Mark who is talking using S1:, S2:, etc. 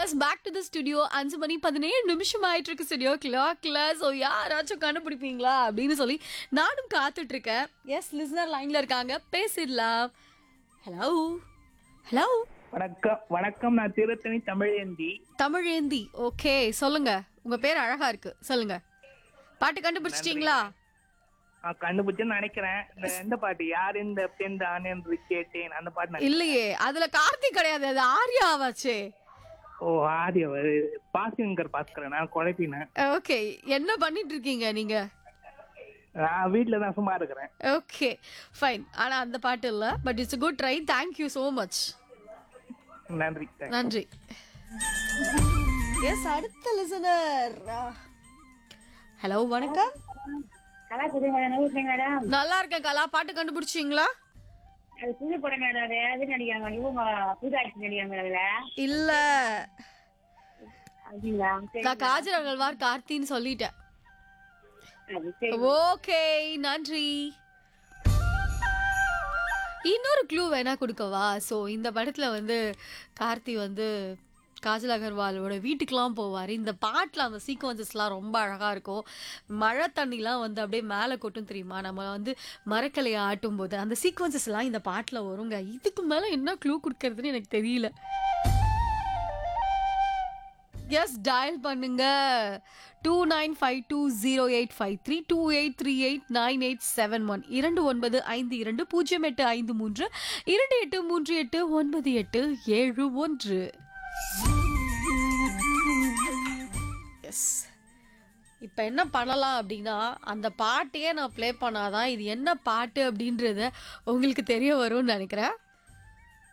S1: S back to the studio அஞ்சு மணி பதினேழு நிமிஷம் ஆயிட்டு இருக்கு ஸ்டுடியோ கிளாக்ல ஸோ யாராச்சும் கண்டுபிடிப்பீங்களா அப்படின்னு சொல்லி நானும் காத்துட்டு இருக்கேன் எஸ் லிசனர் லைன்ல இருக்காங்க பேசிடலாம் ஹலோ ஹலோ
S2: வணக்கம் வணக்கம் நான் திருத்தணி தமிழேந்தி
S1: தமிழேந்தி ஓகே சொல்லுங்க உங்க பேர் அழகா இருக்கு சொல்லுங்க பாட்டு கண்டுபிடிச்சிட்டீங்களா
S2: நான் கண்டுபிடிச்சேன்னு நினைக்கிறேன் இந்த எந்த பாட்டு யார் இந்த பெண் தான் என்று கேட்டேன் அந்த பாட்டு நான்
S1: இல்லையே அதுல கார்த்திக் கிடையாது அது ஆர்யா ஆவாச்சே
S2: ஓ ஆதிய பாசிங்கர் பாஸ்கரன் நான் குழப்பினேன்
S1: ஓகே என்ன பண்ணிட்டு இருக்கீங்க நீங்க
S2: நான் வீட்டுல தான் சும்மா இருக்கிறேன்
S1: ஓகே ஃபைன் ஆனா அந்த பாட்டு இல்ல but it's good try thank you so much
S2: நன்றி
S1: நன்றி எஸ் அடுத்த லிசனர் ஹலோ வணக்கம்
S3: கலா புது மேடம் நூறு மேடம்
S1: நல்லா இருக்கேன் கலா பாட்டு கண்டுபிடிச்சிங்களா
S3: அது புது படம் மேடம் அது அது நடிக்காங்க இவங்க புது ஆட்சி நடிக்காங்க அதுல
S1: இல்ல
S3: அப்படிங்களா சரி
S1: நான் காஜல் அகழ்வார் கார்த்தின்னு சொல்லிட்டேன்
S3: அது சரி
S1: ஓகே நன்றி இன்னொரு க்ளூ வேணா கொடுக்கவா ஸோ இந்த படத்துல வந்து கார்த்தி வந்து காஜல் அகர்வாலோட வீட்டுக்கெலாம் போவார் இந்த பாட்டில் அந்த சீக்வன்சஸ்லாம் ரொம்ப அழகாக இருக்கும் மழை தண்ணிலாம் வந்து அப்படியே மேலே கொட்டும் தெரியுமா நம்ம வந்து மரக்கலையை ஆட்டும் போது அந்த சீக்வன்சஸ்லாம் இந்த பாட்டில் வருங்க இதுக்கு மேலே என்ன க்ளூ கொடுக்கறதுன்னு எனக்கு தெரியல எஸ் டயல் பண்ணுங்க two nine five two zero eight five three two eight three eight nine eight seven one இரண்டு ஒன்பது ஐந்து இரண்டு பூஜ்ஜியம் எட்டு ஐந்து மூன்று இரண்டு எட்டு மூன்று எட்டு ஒன்பது எட்டு ஏழு ஒன்று எஸ் இப்போ என்ன பண்ணலாம் அப்படின்னா அந்த பாட்டையே நான் ப்ளே பண்ணாதான் இது என்ன பாட்டு அப்படின்றத உங்களுக்கு தெரிய வரும்னு நினைக்கிறேன்